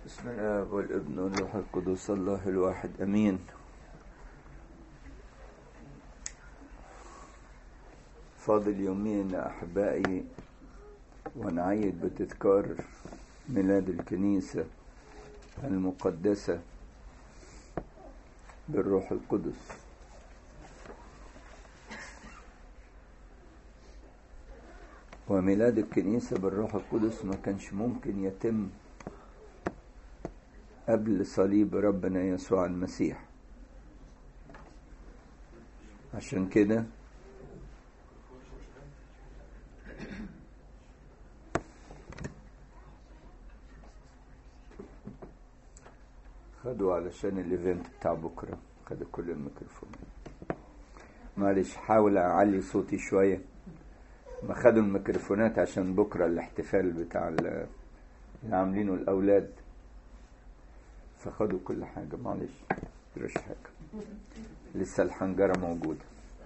بسم الله والابن والروح القدس الله الواحد امين فاضل يومين احبائي ونعيد بتذكار ميلاد الكنيسه المقدسه بالروح القدس وميلاد الكنيسه بالروح القدس ما كانش ممكن يتم قبل صليب ربنا يسوع المسيح عشان كده خدوا علشان الايفنت بتاع بكره خدوا كل الميكروفون معلش حاول اعلي صوتي شويه ما خدوا الميكروفونات عشان بكره الاحتفال بتاع اللي عاملينه الاولاد فخدوا كل حاجة معلش مفيش حاجة لسه الحنجرة موجودة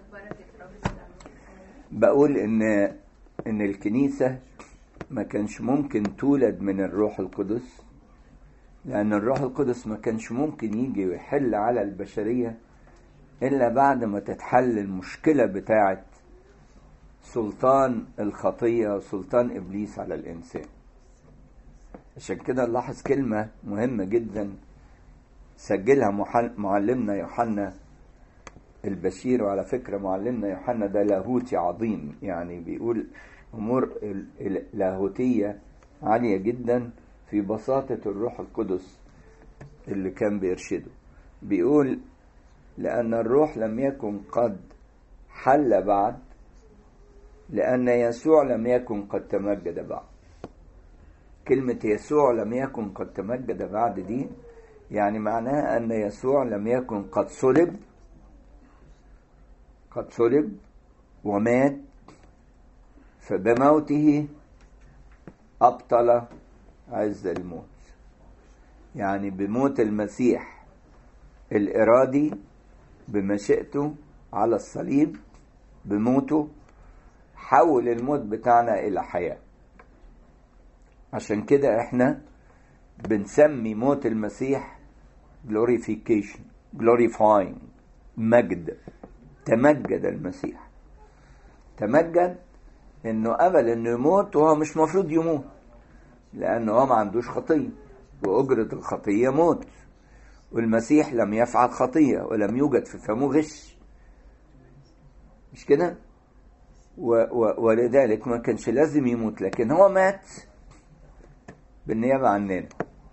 بقول ان ان الكنيسة ما كانش ممكن تولد من الروح القدس لأن الروح القدس ما كانش ممكن يجي ويحل على البشرية إلا بعد ما تتحل المشكلة بتاعة سلطان الخطية سلطان إبليس على الإنسان عشان كده نلاحظ كلمة مهمة جدا سجلها معلمنا يوحنا البشير وعلى فكرة معلمنا يوحنا ده لاهوتي عظيم يعني بيقول أمور لاهوتية عالية جدا في بساطة الروح القدس اللي كان بيرشده بيقول لأن الروح لم يكن قد حل بعد لأن يسوع لم يكن قد تمجد بعد كلمة يسوع لم يكن قد تمجد بعد دي يعني معناها أن يسوع لم يكن قد صلب قد صلب ومات فبموته أبطل عز الموت يعني بموت المسيح الإرادي بمشيئته على الصليب بموته حول الموت بتاعنا إلى حياة عشان كده احنا بنسمي موت المسيح glorification glorifying مجد تمجد المسيح تمجد انه قبل انه يموت وهو مش مفروض يموت لانه هو ما عندوش خطيه واجره الخطيه موت والمسيح لم يفعل خطيه ولم يوجد في فمه غش مش كده ولذلك ما كانش لازم يموت لكن هو مات بالنيابة عننا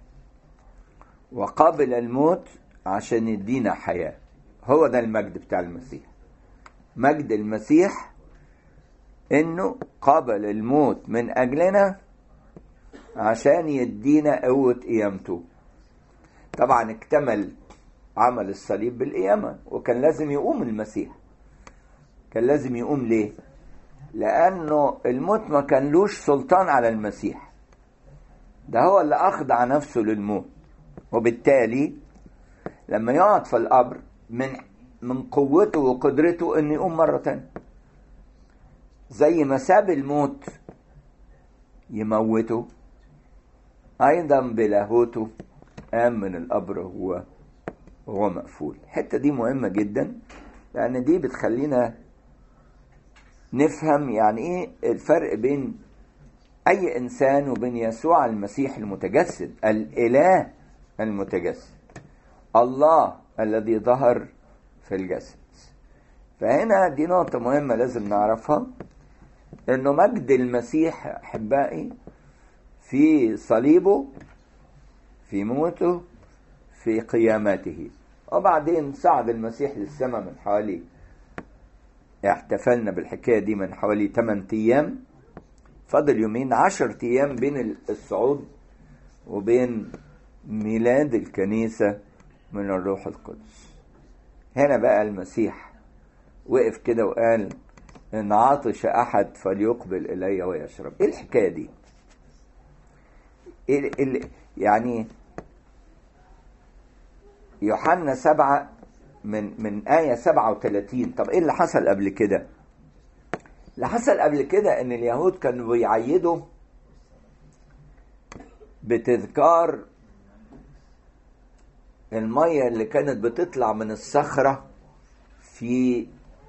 وقابل الموت عشان يدينا حياة هو ده المجد بتاع المسيح مجد المسيح انه قابل الموت من اجلنا عشان يدينا قوة قيامته طبعا اكتمل عمل الصليب بالقيامة وكان لازم يقوم المسيح كان لازم يقوم ليه لانه الموت ما كان لوش سلطان على المسيح ده هو اللي أخضع نفسه للموت وبالتالي لما يقعد في القبر من من قوته وقدرته انه يقوم مرة تانية زي ما ساب الموت يموته أيضا بلاهوته قام من القبر هو وهو مقفول الحتة دي مهمة جدا لأن دي بتخلينا نفهم يعني إيه الفرق بين أي إنسان وبين يسوع المسيح المتجسد الإله المتجسد الله الذي ظهر في الجسد فهنا دي نقطة مهمة لازم نعرفها إنه مجد المسيح أحبائي في صليبه في موته في قيامته وبعدين صعد المسيح للسماء من حوالي احتفلنا بالحكاية دي من حوالي 8 أيام فاضل يومين عشر أيام بين الصعود وبين ميلاد الكنيسة من الروح القدس هنا بقى المسيح وقف كده وقال إن عطش أحد فليقبل إلي ويشرب إيه الحكاية دي إيه إيه يعني يوحنا سبعة من من آية سبعة وثلاثين طب إيه اللي حصل قبل كده اللي حصل قبل كده ان اليهود كانوا بيعيدوا بتذكار المية اللي كانت بتطلع من الصخرة في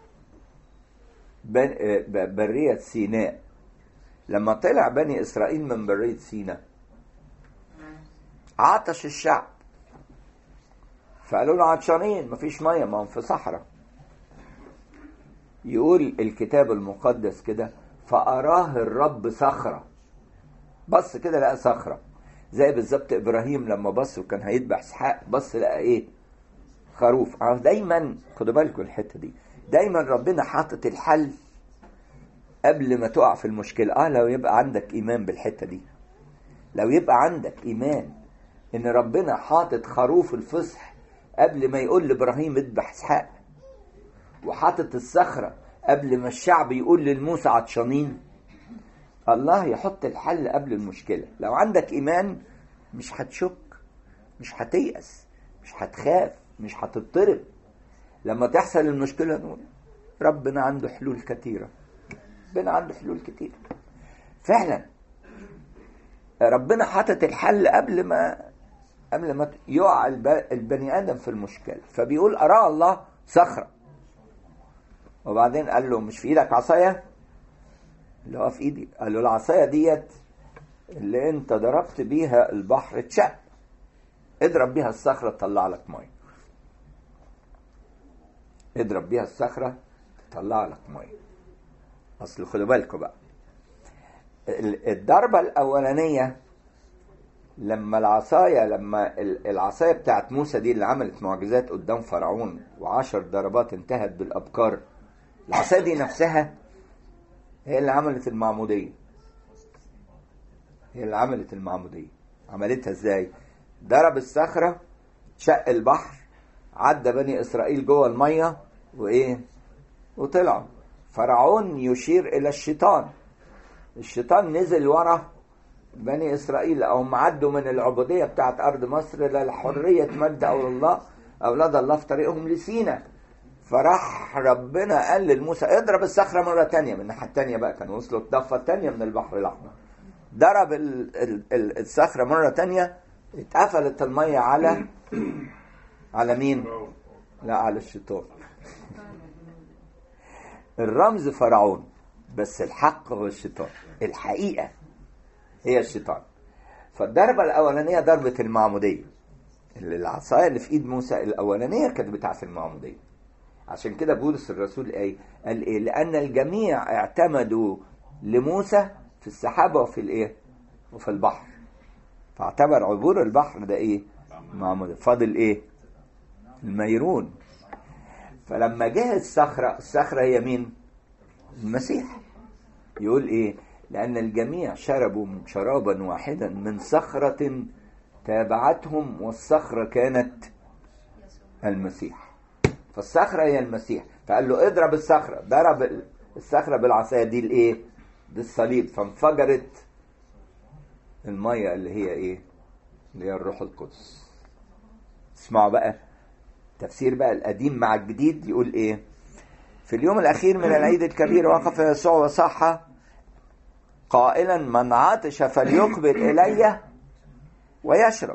برية سيناء لما طلع بني إسرائيل من برية سيناء عطش الشعب فقالوا له عطشانين مفيش مية ما هم في صحراء يقول الكتاب المقدس كده فأراه الرب صخرة بص كده لقى صخرة زي بالظبط إبراهيم لما بص وكان هيذبح إسحاق بص لقى إيه خروف دايما خدوا بالكم الحتة دي دايما ربنا حاطط الحل قبل ما تقع في المشكلة اه لو يبقى عندك إيمان بالحتة دي لو يبقى عندك إيمان إن ربنا حاطط خروف الفصح قبل ما يقول لإبراهيم اذبح إسحاق وحاطط الصخرة قبل ما الشعب يقول للموسى عطشانين الله يحط الحل قبل المشكلة لو عندك إيمان مش هتشك مش هتيأس مش هتخاف مش هتضطرب لما تحصل المشكلة نقول ربنا عنده حلول كثيرة ربنا عنده حلول كثيرة فعلا ربنا حاطط الحل قبل ما قبل ما يقع البني آدم في المشكلة فبيقول أراه الله صخرة وبعدين قال له مش في ايدك عصايه اللي هو في ايدي قال له العصايه ديت اللي انت ضربت بيها البحر اتشق اضرب بيها الصخره تطلع لك ميه اضرب بيها الصخره تطلع لك ميه اصل خدوا بالكم بقى الضربه الاولانيه لما العصاية لما العصاية بتاعت موسى دي اللي عملت معجزات قدام فرعون وعشر ضربات انتهت بالأبكار العصاية دي نفسها هي اللي عملت المعمودية هي اللي عملت المعمودية عملتها ازاي ضرب الصخرة شق البحر عدى بني إسرائيل جوه المية وإيه وطلعوا فرعون يشير إلى الشيطان الشيطان نزل ورا بني إسرائيل أو عدوا من العبودية بتاعت أرض مصر للحرية مجد أولاد الله أولاد الله في طريقهم لسينا فراح ربنا قال لموسى اضرب الصخرة مرة تانية من الناحية التانية بقى كانوا وصلوا الضفة التانية من البحر الأحمر ضرب الصخرة مرة تانية اتقفلت المية على على مين؟ لا على الشيطان الرمز فرعون بس الحق هو الشيطان الحقيقة هي الشيطان فالضربة الأولانية ضربة المعمودية العصاية اللي في إيد موسى الأولانية كانت بتاعت المعمودية عشان كده بولس الرسول ايه قال ايه لان الجميع اعتمدوا لموسى في السحابة وفي الايه وفي البحر فاعتبر عبور البحر ده ايه معمودية فاضل ايه الميرون فلما جه الصخرة الصخرة هي مين المسيح يقول ايه لأن الجميع شربوا شرابا واحدا من صخرة تابعتهم والصخرة كانت المسيح فالصخرة هي المسيح فقال له اضرب الصخرة ضرب الصخرة بالعصاية دي الايه دي الصليب فانفجرت المية اللي هي ايه اللي هي الروح القدس اسمعوا بقى تفسير بقى القديم مع الجديد يقول ايه في اليوم الاخير من العيد الكبير وقف يسوع وصح قائلا من عطش فليقبل الي ويشرب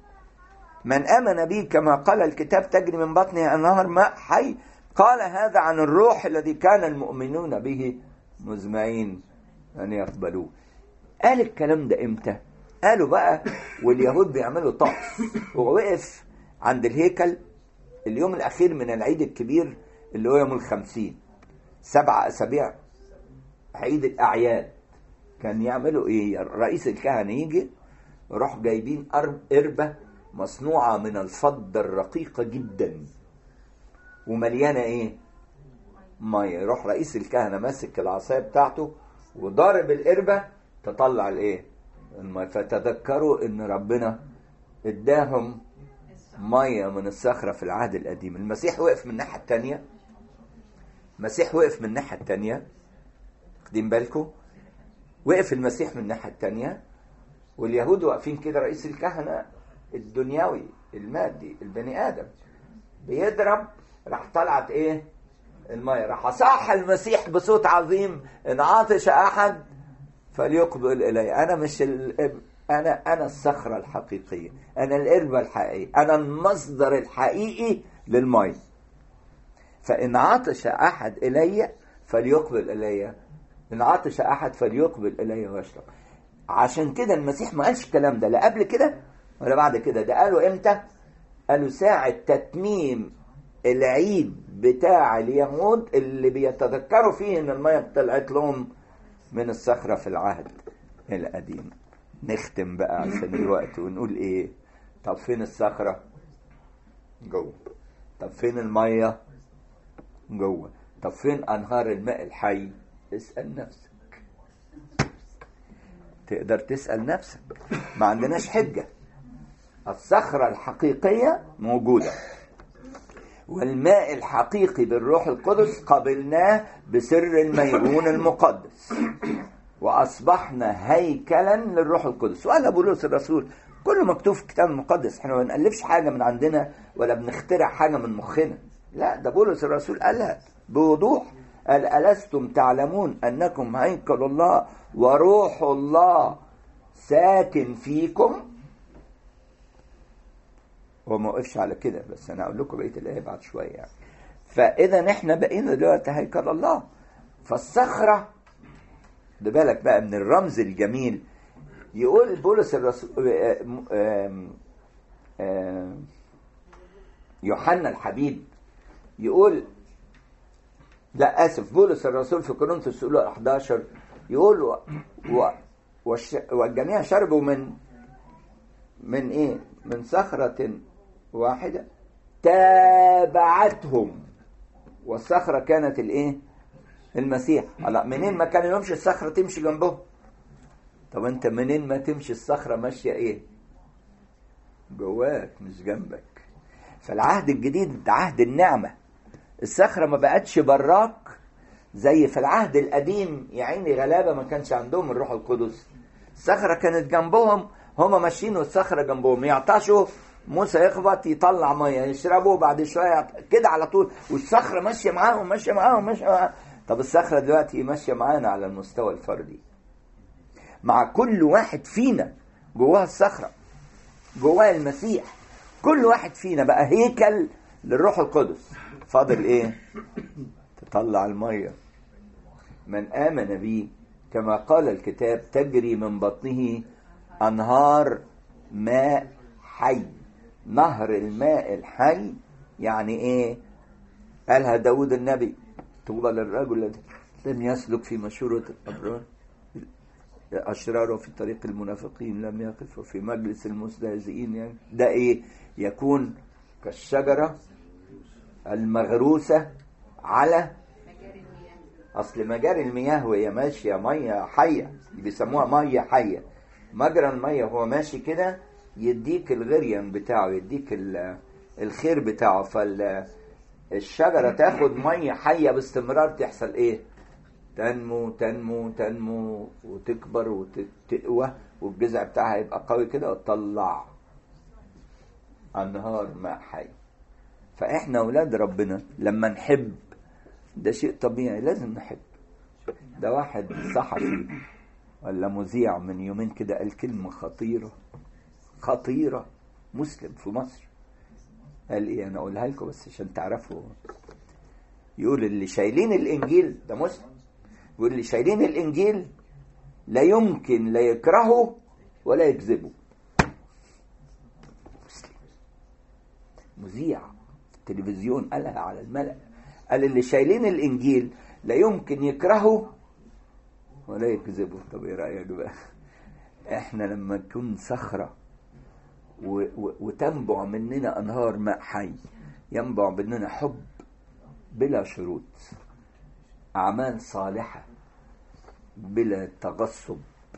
من امن بي كما قال الكتاب تجري من بطنه انهار ماء حي قال هذا عن الروح الذي كان المؤمنون به مزمعين ان يقبلوه قال الكلام ده امتى قالوا بقى واليهود بيعملوا طقس هو وقف عند الهيكل اليوم الاخير من العيد الكبير اللي هو يوم الخمسين سبع اسابيع عيد الاعياد كان يعملوا ايه رئيس الكهنه يجي يروح جايبين قربه مصنوعه من الفضه الرقيقه جدا ومليانه ايه ميه يروح رئيس الكهنه ماسك العصايه بتاعته وضارب القربه تطلع الايه الميه فتذكروا ان ربنا اداهم ميه من الصخره في العهد القديم المسيح وقف من الناحيه الثانيه المسيح وقف من الناحيه الثانيه واخدين بالكم وقف المسيح من الناحيه الثانيه واليهود واقفين كده رئيس الكهنه الدنيوي المادي البني ادم بيضرب راح طلعت ايه الميه راح صاح المسيح بصوت عظيم ان عطش احد فليقبل الي انا مش ال... انا انا الصخره الحقيقيه انا القربه الحقيقيه انا المصدر الحقيقي للميه فان عطش احد الي فليقبل الي ان عطش احد فليقبل الي ويشرب عشان كده المسيح ما قالش الكلام ده لا قبل كده ولا بعد كده ده قالوا امتى قالوا ساعة تتميم العيد بتاع اليهود اللي بيتذكروا فيه ان المية طلعت لهم من الصخرة في العهد القديم نختم بقى عشان الوقت ونقول ايه طب فين الصخرة جوه طب فين المية جوه طب فين انهار الماء الحي اسأل نفسك تقدر تسأل نفسك ما عندناش حجة الصخرة الحقيقية موجودة والماء الحقيقي بالروح القدس قبلناه بسر الميمون المقدس وأصبحنا هيكلا للروح القدس وقال بولس الرسول كله مكتوب في الكتاب المقدس احنا ما بنألفش حاجة من عندنا ولا بنخترع حاجة من مخنا لا ده بولس الرسول قالها بوضوح قال ألستم تعلمون أنكم هيكل الله وروح الله ساكن فيكم هو ما وقفش على كده بس انا اقول لكم بقيه الايه بعد شويه يعني فاذا احنا بقينا دلوقتي هيكل الله فالصخره ده بالك بقى من الرمز الجميل يقول بولس الرسول يوحنا الحبيب يقول لا اسف بولس الرسول في كورنثوس يقول 11 يقول و... و... والش... والجميع شربوا من من ايه من صخرة واحدة تابعتهم والصخرة كانت الايه المسيح لا منين ما كان يمشي الصخرة تمشي جنبه طب انت منين ما تمشي الصخرة ماشية ايه جواك مش جنبك فالعهد الجديد عهد النعمة الصخرة ما بقتش براك زي في العهد القديم يا عيني غلابة ما كانش عندهم الروح القدس الصخرة كانت جنبهم هما ماشيين والصخرة جنبهم يعطشوا موسى يخبط يطلع مية يشربوا بعد شوية كده على طول والصخرة ماشية معاهم ماشية معاهم ماشية معاهم طب الصخرة دلوقتي ماشية معانا على المستوى الفردي مع كل واحد فينا جواه الصخرة جواه المسيح كل واحد فينا بقى هيكل للروح القدس فاضل ايه تطلع المية من آمن بي كما قال الكتاب تجري من بطنه أنهار ماء حي نهر الماء الحي يعني ايه قالها داود النبي طوبى للرجل الذي لم يسلك في مشورة الأبرار أشرار في طريق المنافقين لم يقف وفي مجلس المستهزئين يعني ده ايه يكون كالشجرة المغروسة على أصل مجاري المياه وهي ماشية مية حية بيسموها مية حية مجرى المية وهو ماشي كده يديك الغريان بتاعه يديك الخير بتاعه فالشجرة تاخد مية حية باستمرار تحصل ايه تنمو تنمو تنمو وتكبر وتقوى والجذع بتاعها يبقى قوي كده وتطلع انهار ماء حي فاحنا اولاد ربنا لما نحب ده شيء طبيعي لازم نحب ده واحد صحفي ولا مذيع من يومين كده قال كلمة خطيرة خطيرة مسلم في مصر قال ايه انا اقولها لكم بس عشان تعرفوا يقول اللي شايلين الانجيل ده مسلم يقول اللي شايلين الانجيل لا يمكن لا يكرهوا ولا يكذبوا مسلم مذيع التلفزيون قالها على الملأ قال اللي شايلين الانجيل لا يمكن يكرهوا ولا يكذبوا طب ايه رايك بقى احنا لما نكون صخره و... و... وتنبع مننا انهار ماء حي ينبع مننا حب بلا شروط اعمال صالحه بلا تغصب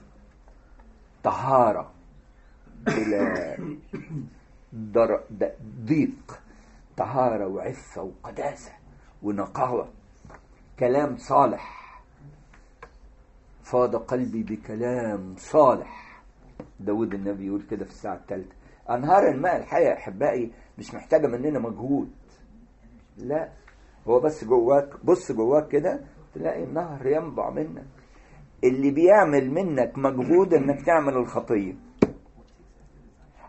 طهاره بلا در... ضيق طهاره وعفه وقداسه ونقاوه كلام صالح فاض قلبي بكلام صالح داود النبي يقول كده في الساعة الثالثة أنهار الماء الحية يا أحبائي مش محتاجة مننا مجهود لا هو بس جواك بص جواك كده تلاقي النهر ينبع منك اللي بيعمل منك مجهود انك تعمل الخطية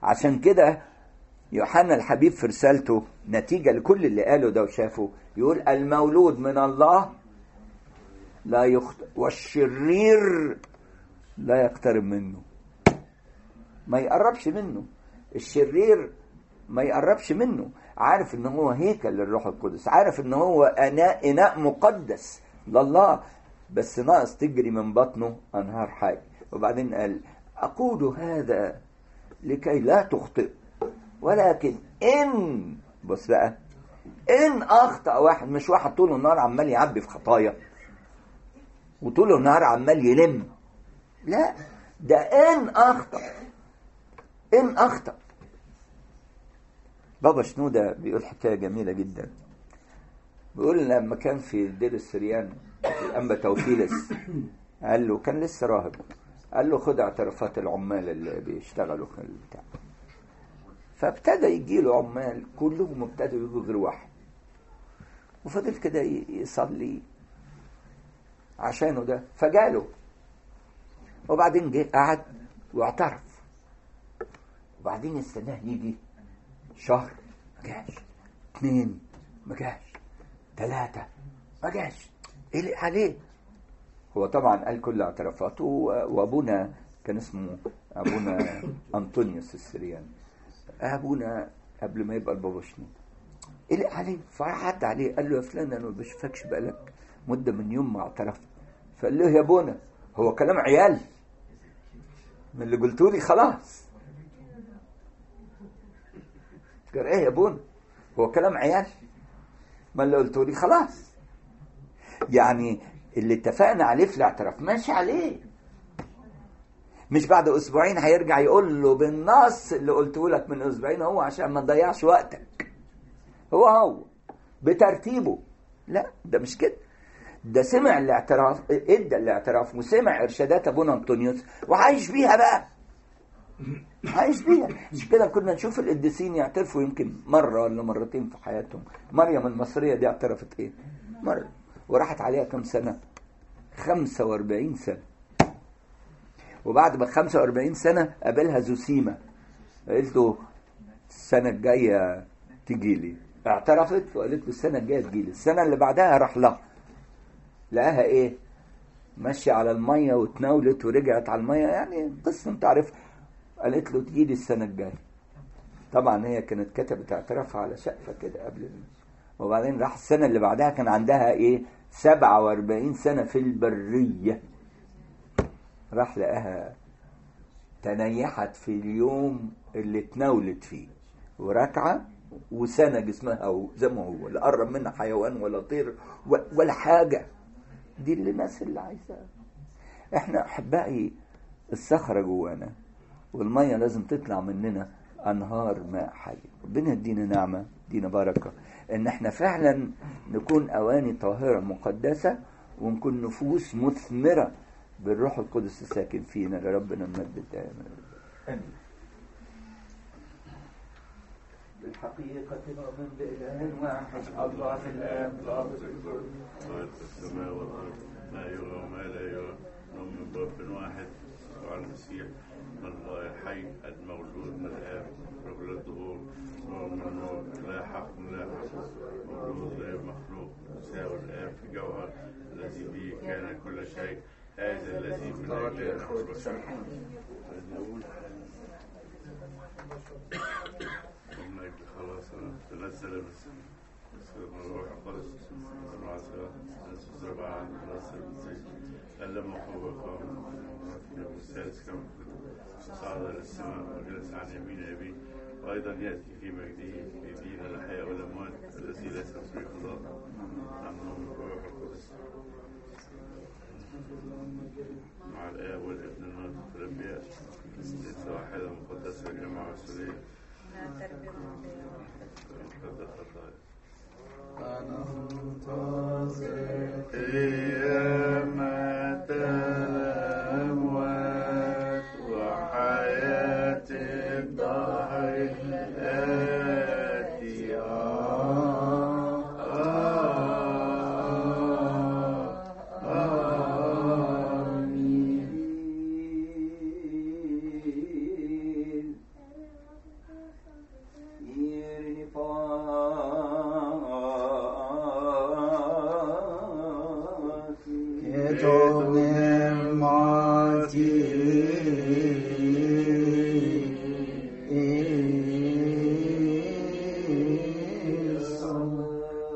عشان كده يوحنا الحبيب في رسالته نتيجة لكل اللي قاله ده وشافه يقول المولود من الله لا يخطئ والشرير لا يقترب منه ما يقربش منه الشرير ما يقربش منه عارف ان هو هيكل للروح القدس عارف ان هو اناء اناء مقدس لله بس ناقص تجري من بطنه انهار حي وبعدين قال اقول هذا لكي لا تخطئ ولكن ان بص بقى ان اخطا واحد مش واحد طول النهار عمال يعبي في خطايا وطول النهار عمال يلم لا ده ان اخطا ان اخطا بابا شنودة بيقول حكاية جميلة جدا بيقول لما كان في دير السريان في الأنبا توفيلس قال له كان لسه راهب قال له خد اعترافات العمال اللي بيشتغلوا في البتاع فابتدى يجي له عمال كلهم ابتدوا يجوا غير واحد وفضل كده يصلي عشانه ده فجاله وبعدين جه قعد واعترف وبعدين يستناه يجي شهر ما جاش اثنين ما جاش ثلاثة ما جاش ايه عليه هو طبعا قال كل اعترافاته وابونا كان اسمه ابونا انطونيوس السرياني ابونا قبل ما يبقى البابا شنو قلق عليه فراح عدى عليه قال له يا فلان انا ما بشوفكش بقالك مده من يوم ما اعترفت فقال له يا ابونا هو كلام عيال من اللي قلتوا لي خلاص قال ايه يا ابونا هو كلام عيال ما اللي قلتوا لي خلاص يعني اللي اتفقنا عليه في الاعتراف ماشي عليه مش بعد اسبوعين هيرجع يقول له بالنص اللي قلته لك من اسبوعين هو عشان ما تضيعش وقتك هو هو بترتيبه لا ده مش كده ده سمع الاعتراف ادى الاعتراف وسمع ارشادات ابونا انطونيوس وعايش بيها بقى عايش بيها مش كده كنا نشوف القديسين يعترفوا يمكن مره ولا مرتين في حياتهم مريم المصريه دي اعترفت ايه مره وراحت عليها كم سنه 45 سنه وبعد ما 45 سنه قابلها زوسيما قالت له السنه الجايه تجي لي اعترفت وقالت له السنه الجايه تجي لي السنه اللي بعدها راح لها لقاها ايه ماشيه على الميه وتناولت ورجعت على الميه يعني قصه انت عارف قالت له تجي لي السنه الجايه طبعا هي كانت كتبت اعترافها على شقفه كده قبل وبعدين راح السنه اللي بعدها كان عندها ايه 47 سنه في البريه راح لقاها تنيحت في اليوم اللي اتناولت فيه وركعه وسنه جسمها او زي ما هو لا قرب منها حيوان ولا طير ولا حاجه دي اللي الناس اللي عايزاها احنا احبائي الصخره جوانا والميه لازم تطلع مننا انهار ماء حي ربنا يدينا نعمه يدينا بركه ان احنا فعلا نكون اواني طاهره مقدسه ونكون نفوس مثمره بالروح القدس الساكن فينا لربنا المجد دائما امين بالحقيقة نؤمن بإله واحد الله الآب ضابط الكل خالق السماء والأرض ما يرى وما لا يرى نؤمن برب واحد وعلى المسيح من الله الحي المولود من الآب قبل الظهور نور من نور لا حق لا حق مولود غير مخلوق يساوي الآب في جوهر الذي به كان كل شيء هذا الذي من أجله نحن بشر من أجل خلاصنا تنزل بالسماء سيدنا الروح القدس مع نزل ربع عن خلاص المسيح علمه هو قام في اليوم الثالث كما كتب صعد إلى السماء وجلس عن يمين أبيه وأيضا يأتي في مجده يدين الأحياء والأموات الذي لا تفريق الله عنه الروح القدس مع الآب والابن والروح الأنبياء ليس واحدة مقدسة جماعة رسولية قيامة الأموات وحياة الدهر الآتي آمين 종의 마지